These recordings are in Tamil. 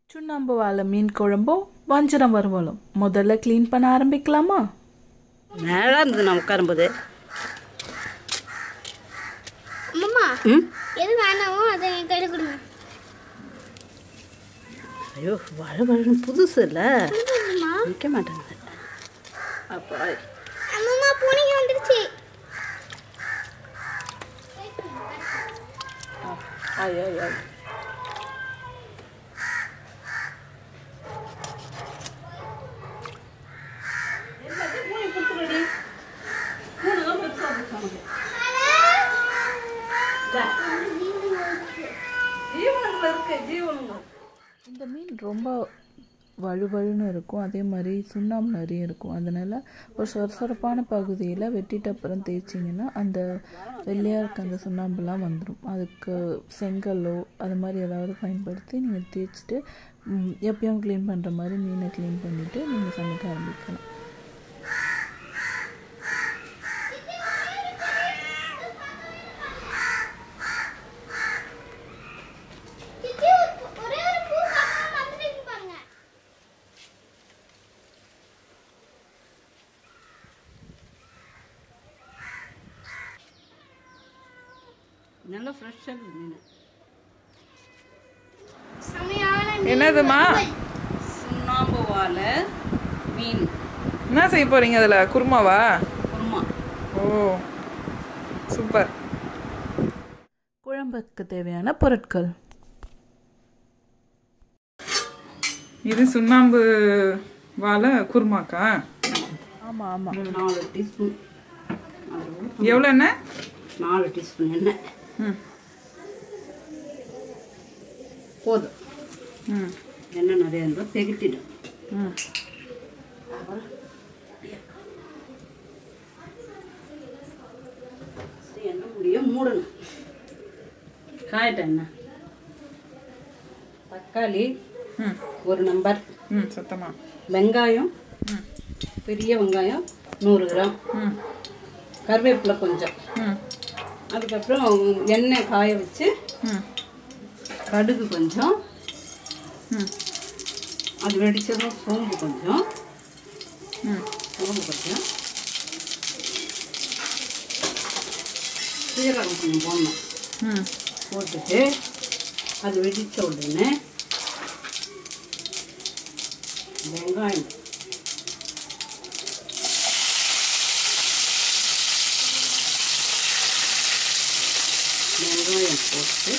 சுண்ணாம்பு வாழை மீன் குழம்பும் வஞ்சரம் வறுவலும் முதல்ல க்ளீன் பண்ண ஆரம்பிக்கலாமா நல்லா இருந்தது நான் உட்காரும்போது அம்மா ம் எது வேணாமோ அதை என் கையில் கொடுங்க ஐயோ வழ வழன்னு புதுசு இல்லை அம்மா நிற்க மாட்டேங்குது அப்போ அம்மா பூனைக்கு வந்துருச்சு இந்த மீன் ரொம்ப வழுவழுன்னு இருக்கும் அதே மாதிரி சுண்ணாம்பு நிறைய இருக்கும் அதனால ஒரு சொரசொரப்பான பகுதியில் வெட்டிட்டு அப்புறம் தேய்ச்சிங்கன்னா அந்த வெள்ளையாக இருக்க அந்த சுண்ணாம்புலாம் வந்துடும் அதுக்கு செங்கல்லோ அது மாதிரி ஏதாவது பயன்படுத்தி நீங்கள் தேய்ச்சிட்டு ம், எப்பயும் க்ளீன் பண்ணுற மாதிரி மீனை க்ளீன் பண்ணிவிட்டு நீங்கள் சமைக்க ஆரம்பிக்கலாம் சித்தி, ஒரு- ஒரே ஒரு பூ பார்க்காம வந்துட்டீங்க பாருங்க நல்லா ஃப்ரெஷ்ஷாக இருக்குது மீன் செமையான என்னதுமா சுண்ணாம்பு வாழை மீன் என்ன செய்ய போறீங்க அதில் குருமாவா குருமா ஓ சூப்பர் குழம்புக்கு தேவையான பொருட்கள் இது சுண்ணாம்பு வாழை குருமாக்கா ஆமாம் ஆமாம் நாலு டீஸ்பூன் எவ்வளோ என்ன நாலு டீஸ்பூன் எண்ணெய் ம் போதும் ம் எண்ணெய் நிறைய இருந்தால் திகட்டிடும் ம் சரி, எண்ணெய் முடிய மூடணும் காயட்ட எண்ணெய் தக்காளி ம் ஒரு நம்பர் ம் சத்தமா வெங்காயம் ம் பெரிய வெங்காயம் நூறு கிராம் ம் கருவேப்பிலை கொஞ்சம் ம் அதுக்கப்புறம் எண்ணெய் காய வச்சு ம் கடுகு கொஞ்சம் ம் அது வெடிச்சதும் சோம்பு கொஞ்சம் ம் சோம்பு கொஞ்சம் சீரகம் கொஞ்சம் போடணும் ம் போட்டுட்டு அது வெடித்த உடனே வெங்காயம் வெங்காயம் போட்டு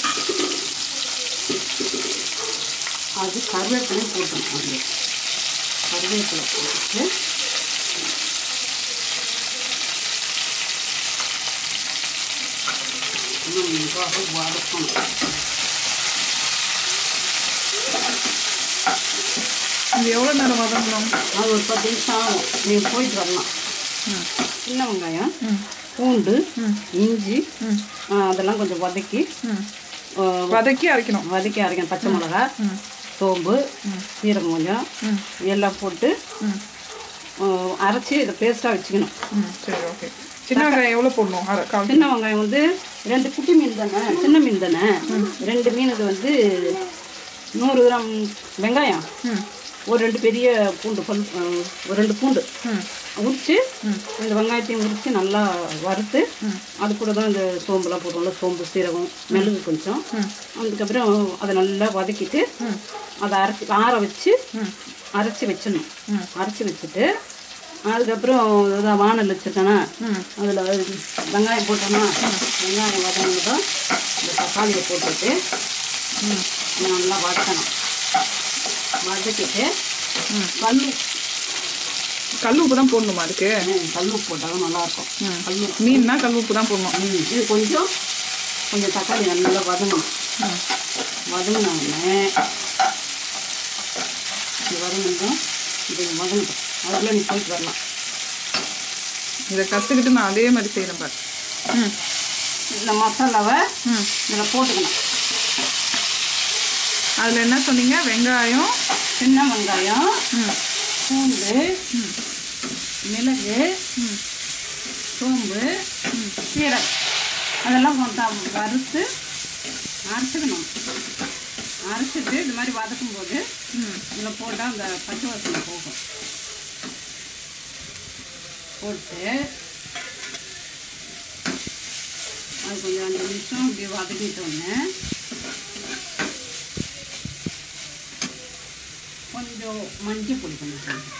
அது கருவேப்பிலை போட்டணும் அது கருவேப்பிலை போட்டுட்டு இன்னும் நன்றாக வதக்கணும் இது எவ்வளோ நேரம் வதங்கணும் அது ஒரு பத்து நிமிஷம் ஆகும் நீங்கள் போயிட்டு வரலாம் ம் சின்ன வெங்காயம் ம் பூண்டு ம் இஞ்சி ம் ஆ, அதெல்லாம் கொஞ்சம் வதக்கி ம் ஆ, வதக்கி அரைக்கணும் வதக்கி அரைக்கணும் பச்சை மிளகா ம் சோம்பு சீரகம் கொஞ்சம் ம் எல்லாம் போட்டு ம் ஆ, அரைச்சி இதை பேஸ்ட்டாக வச்சுக்கணும் ம் சரி ஓகே சின்ன வெங்காயம் எவ்வளோ போடணும் அரை கால் சின்ன வெங்காயம் வந்து ரெண்டு குட்டி மீன் தானே சின்ன மீன் தானே ரெண்டு மீனுக்கு வந்து நூறு கிராம் வெங்காயம் ம் ஒரு ரெண்டு பெரிய பூண்டு பல் ஆ, ஒரு ரெண்டு பூண்டு ம் உரிச்சு இந்த வெங்காயத்தையும் உரிச்சு நல்லா வறுத்து அது கூட தான் இந்த சோம்புலாம் போடுவோம்ல சோம்பு சீரகம் மிளகு கொஞ்சம் அதுக்கப்புறம் அதை நல்லா வதக்கிட்டு அதை அரைச்சி ஆற வச்சு அரைச்சி வச்சிடணும் அரைச்சி வச்சுட்டு அதுக்கப்புறம் இதான் வானல் வச்சுருக்கேன்னா அதில் வெங்காயம் போட்டோம்னா வெங்காயம் வதங்கினதும் இந்த தக்காளியை போட்டுட்டு நல்லா வதக்கணும் வதக்கிட்டு கல் கல் உப்பு தான் போடணுமா அதுக்கு கல் உப்பு போட்டாலும் நல்லாயிருக்கும் கல் உப்பு மீன்னா கல் உப்பு தான் போடணும் ம், இது கொஞ்சம் கொஞ்சம் தக்காளி நல்லா வதங்கணும் வதங்கின உடனே இது வதங்கட்டும் இது வதங்கட்டும் அதுக்குள்ளே நீ போயிட்டு வரலாம் இதை கற்றுக்கிட்டு நான் அதே மாதிரி செய்கிறேன் பாரு ம் இந்த மசாலாவை ம் இதில் போட்டுக்கணும் அதில் என்ன சொன்னீங்க வெங்காயம் சின்ன வெங்காயம் ம் பூண்டு மிளகு சோம்பு சீரகம் அதெல்லாம் கொஞ்சம் வறுத்து அரைச்சிக்கணும் அரைச்சிட்டு இந்த மாதிரி வதக்கும் போது ம் இதில் போட்டால் அந்த பச்சை வாசனை போகும் போட்டு அது கொஞ்சம் அஞ்சு நிமிஷம் இப்படி வதக்கிட்டோன்னே கொஞ்சம் மஞ்சள் பொடி கொஞ்சம் போடணும்.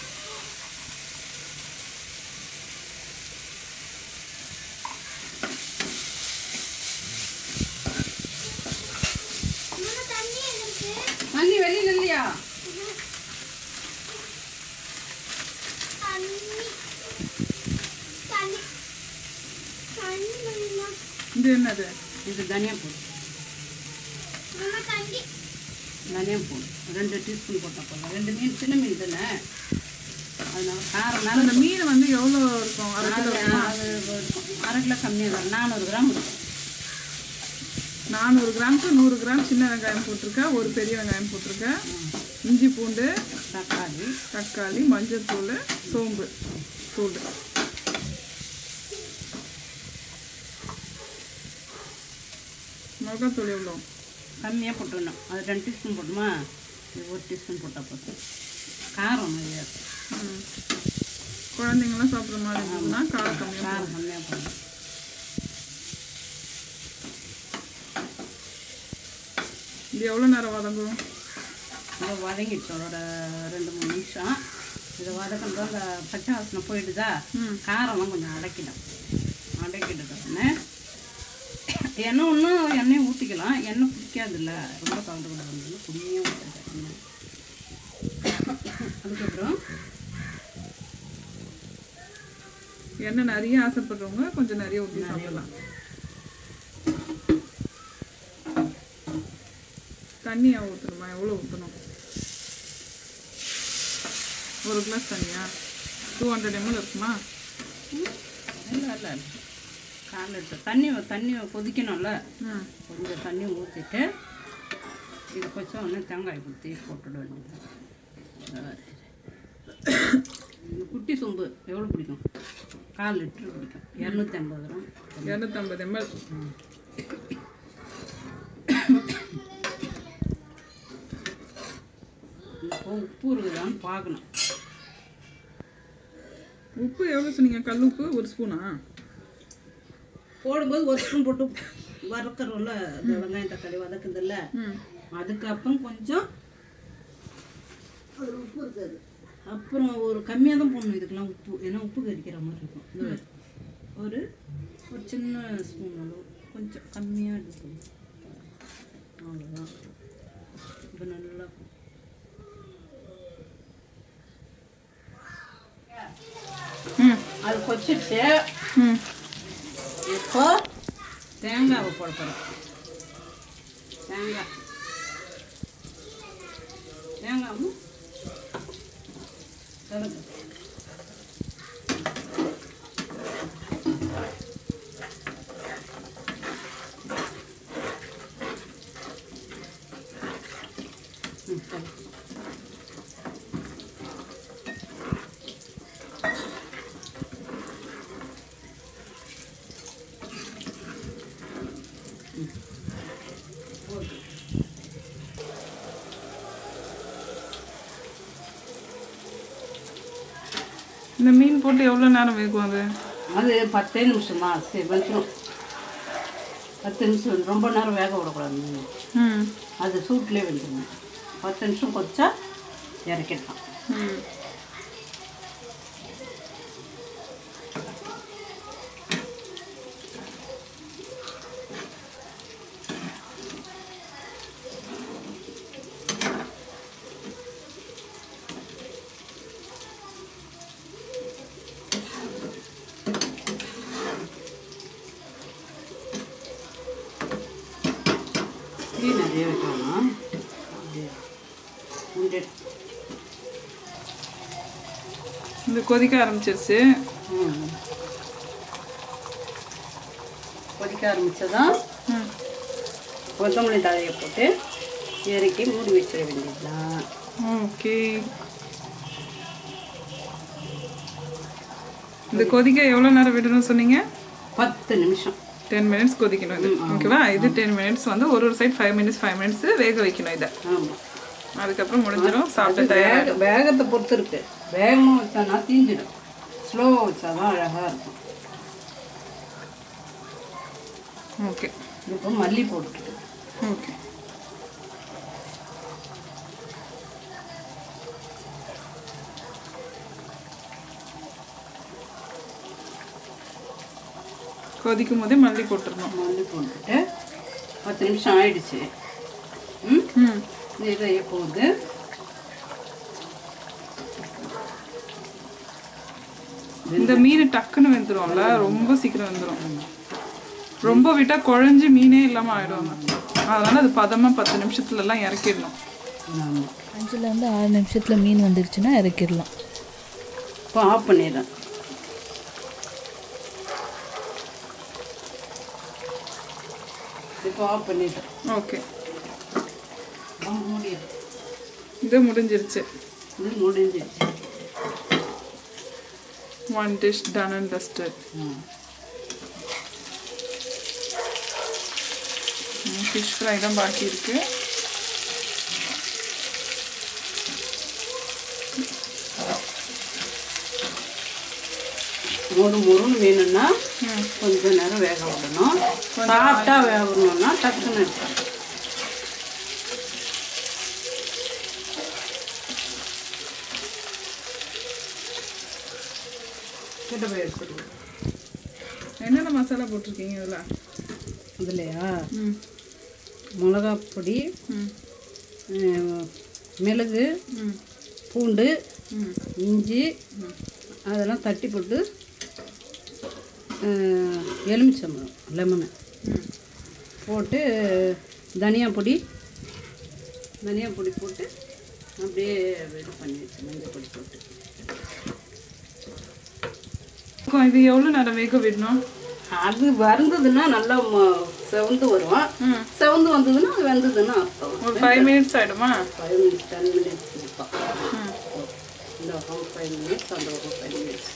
அம்மா, தண்ணி எங்க இருக்கு? தண்ணி வெளியில் இல்லையா தண்ணி. தண்ணி. தண்ணி வேணுமா? இது என்னது இது தனியா போடு அம்மா, தண்ணி. தனியா போடு ரெண்டு டீஸ்பூன் போட்டால் போதும் ரெண்டு மீன் சின்ன மீன் தானே அதனால காரம்னால அந்த மீன் வந்து எவ்வளோ இருக்கும் அரை கிலோ இருக்குமா? அது இருக்கும். அரை கிலோ கம்மியாக தான் நானூறு கிராம் இருக்கும் நானூறு கிராமுக்கு நூறு கிராம் சின்ன வெங்காயம் போட்டிருக்கேன் ஒரு பெரிய வெங்காயம் போட்டிருக்கேன் இஞ்சி பூண்டு தக்காளி தக்காளி மஞ்சள் தூள் சோம்பு தூள் மிளகாத்தூள் எவ்வளோ கம்மியாக போட்டுடணும் அது ரெண்டு டீஸ்பூன் போட்டுமா இது ஒரு டீஸ்பூன் போட்டால் போதும் காரம் நிறையா இருக்கும். ம். குழந்தைங்களாம் சாப்பிட்ற மாதிரி இருந்ததுன்னா காரம் கம்மியாக காரம் கம்மியாக போடணும் இது எவ்வளோ நேரம் வதங்கும் இதை வதங்கிடுச்சு ஒரு ரெண்டு மூணு நிமிஷம் இதை வதக்கணும் அந்த பச்சை வாசனை போயிடுதா ம். காரம்லாம் கொஞ்சம் அடக்கிடும் அடக்கிட்டோடனே எண்ணெய் ஒன்றும் எண்ணெய் ஊற்றிக்கலாம் எண்ணெய் பிடிக்காதுல்ல ரொம்ப கலந்துக்கூடாது குடியே ஊற்றாது எண்ணெய் அதுக்கப்புறம் எண்ணெய் நிறைய ஆசைப்படுறவங்க கொஞ்சம் நிறைய ஊற்றி சாப்பிடலாம் தண்ணியா ஊற்றணுமா எவ்வளோ ஊற்றணும் ஒரு கிளாஸ் தண்ணியா டூ ஹண்ட்ரட் எம்எல் இருக்குமா இல்லை இல்லை கால் லிட்டர் தண்ணி தண்ணி கொதிக்கணும்ல ம் கொஞ்சம் தண்ணி ஊற்றிட்டு இது கொஞ்சம் ஒன்று தேங்காய் ஊற்றி போட்டுட வேண்டியது இந்த குட்டி சொம்பு எவ்வளோ பிடிக்கும் கால் லிட்டர் பிடிக்கும் இரநூத்தி ஐம்பது கிராம் இரநூத்தம்பது எம்எல் இப்போ உப்பு இருக்குதான்னு பார்க்கணும் உப்பு எவ்வளோ சொன்னீங்க கல் உப்பு ஒரு ஸ்பூனா போடும்போது ஒரு ஸ்பூன் போட்டு வறுக்கிறோம்ல இந்த வெங்காயம் தக்காளி வதக்குதில்ல ம் அதுக்கப்புறம் கொஞ்சம் அதில் உப்பு இருக்காது அப்புறம் ஒரு கம்மியாக தான் போடணும் இதுக்கெல்லாம் உப்பு ஏன்னா உப்பு கரிக்கிற மாதிரி இருக்கும் இந்த மாதிரி. ஒரு ஒரு சின்ன ஸ்பூன் அளவு கொஞ்சம் கம்மியாக எடுக்கணும் அவ்வளோதான் இப்போ நல்லா ம் அது கொச்சிட்டு ம் இப்போ தேங்காவை போட போகிறோம் தேங்காய் தேங்காவும் கருப்பு ம், சரி. இந்த மீன் போட்டு எவ்வளோ நேரம் வேகும் அது அது பத்தே நிமிஷமா சரி வந்துடும் பத்து நிமிஷம் வந்து ரொம்ப நேரம் வேக விடக்கூடாது மீன் ம் அது சூட்லேயே வெந்துடும் பத்து நிமிஷம் கொச்சா இறக்கிடலாம் ம் புளி நிறைய வைக்கலாம் அப்படியே உண்டு இது கொதிக்க ஆரம்பிச்சிருச்சு ம். கொதிக்க ஆரம்பிச்சதான் ம் கொத்தமல்லி தழையை போட்டு இறக்கி மூடி வச்சிட வேண்டியதுதான் ஓகே இது கொதிக்க எவ்வளோ நேரம் விடணும்னு சொன்னீங்க பத்து நிமிஷம் டென் மினிட்ஸ் கொதிக்கணும் இது ஓகேவா இது டென் மினிட்ஸ் வந்து ஒரு ஒரு side five minutes five minutes வேக வைக்கணும் இதை ஆமாம் அதுக்கப்புறம் முடிஞ்சிடும் சாப்பிட்டு வேக வேகத்தை பொறுத்து இருக்கு வேகமாக வச்சானா தீஞ்சிடும் ஸ்லோவாக வச்சாதான் அழகாக இருக்கும் ஓகே இப்போ மல்லி போட்டுட்டு ஓகே கொதிக்கும் போதே மல்லி போட்டுருணும் மல்லி போட்டுட்டு பத்து நிமிஷம் ஆயிடுச்சு ம் ம் இது இதைய போகுது இந்த மீன் டக்குன்னு வெந்துரும்ல ரொம்ப சீக்கிரம் வெந்துரும் ரொம்ப விட்டா குழஞ்சு மீனே இல்லாம ஆயிடும் அதனால அது பதமா பத்து நிமிஷத்துல எல்லாம் இறக்கிடணும் ஆமாம் அஞ்சுலேருந்து ஆறு நிமிஷத்தில் மீன் வந்துருச்சுன்னா இறக்கிடலாம் இப்போ ஆஃப் பண்ணிடுறேன் இப்போ ஆஃப் பண்ணிட்டேன் ஓகே முடியும் இது முடிஞ்சிருச்சு இது முடிஞ்சிடுச்சு one dish done and dusted ம் ஃபிஷ் ஃப்ரை தான் பாக்கி இருக்கு மொறு மொறுன்னு வேணும்னா ம் கொஞ்ச நேரம் வேக விடணும் சாப்பிட்டா வேகணும்னா டக்குன்னு இருக்கும் கிட்ட போய் எடுத்துக்கோ என்னென்ன மசாலா போட்டிருக்கீங்க இதில் இதுலையா ம் மிளகாப் பொடி ம் அஹ், மிளகு ம் பூண்டு ம் இஞ்சி அதெல்லாம் தட்டி போட்டு அஹ், எலுமிச்சம்பழம் லெமனு ம் போட்டு தனியா பொடி தனியா பொடி போட்டு அப்படியே இது பண்ணி வச்சு மஞ்சள் பொடி போட்டு அக்கா, இது எவ்வளோ நேரம் வேக விடணும் அது வறுந்ததுன்னா நல்லா ம- செவந்து வரும் ம் செவந்து வந்ததுன்னா அது வெந்ததுன்னா அர்த்தம் ஒரு ஃபைவ் மினிட்ஸ் ஆகிடுமா ஃபைவ் மினிட்ஸ் டென் மினிட்ஸ் இருக்கும் ம் இந்த பக்கம் ஃபைவ் மினிட்ஸ் அந்த பக்கம் ஃபைவ் மினிட்ஸ்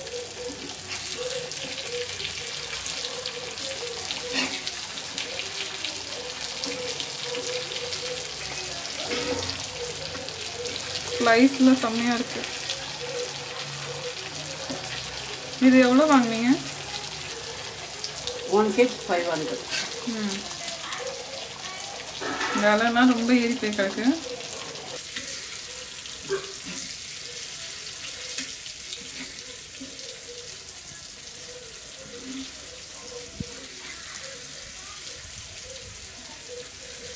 ஸ்லைஸில் செம்மையாக இருக்கு இது எவ்வளோ வாங்குனீங்க ஒன் கேஜ் ஃபைவ் ஹண்ட்ரட் ம் விலைனா ரொம்ப ஏறி போய் கிடக்கு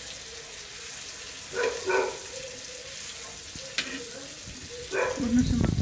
ஒரு நிமிஷம்